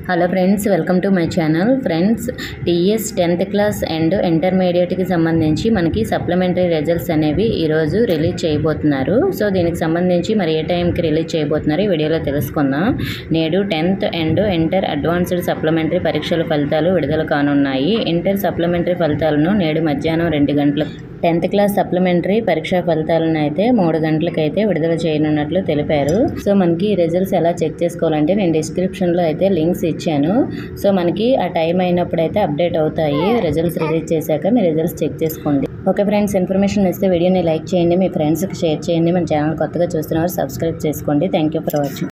hello friends welcome to my channel friends TS tenth class and ఇంటర్మీడియట్కి సంబంధించి మనకి supplementary results అనేవి ఈరోజు రిలీజ్ చేయబోతున్నారు సో దీనికి సంబంధించి మరి ఏ టైంకి రిలీజ్ చేయబోతున్నారు ఈ వీడియోలో తెలుసుకుందాం నేడు tenth and inter advanced supplementary పరీక్షల ఫలితాలు విడుదల కానున్నాయి ఇంటర్ సప్లిమెంటరీ ఫలితాలను నేడు మధ్యాహ్నం రెండు గంటలకు టెన్త్ క్లాస్ సప్లిమెంటరీ పరీక్షా ఫలితాలను అయితే మూడు గంటలకైతే విడుదల చేయనున్నట్లు తెలిపారు సో మనకి రిజల్ట్స్ ఎలా చెక్ చేసుకోవాలంటే నేను డిస్క్రిప్షన్లో అయితే లింక్స్ ఇచ్చాను సో మనకి ఆ టైం అయినప్పుడు అయితే అప్డేట్ అవుతాయి రిజల్ట్స్ రిలీజ్ చేశాక మీ రిజల్ట్స్ చెక్ చేసుకోండి ఓకే ఫ్రెండ్స్ ఇన్ఫర్మేషన్ ఇస్తే వీడియోని లైక్ చేయండి మీ ఫ్రెండ్స్కి షేర్ చేయండి మన ఛానల్ కొత్తగా చూస్తున్నవారు సబ్స్క్రైబ్ చేసుకోండి థ్యాంక్ యూ ఫర్ వాచింగ్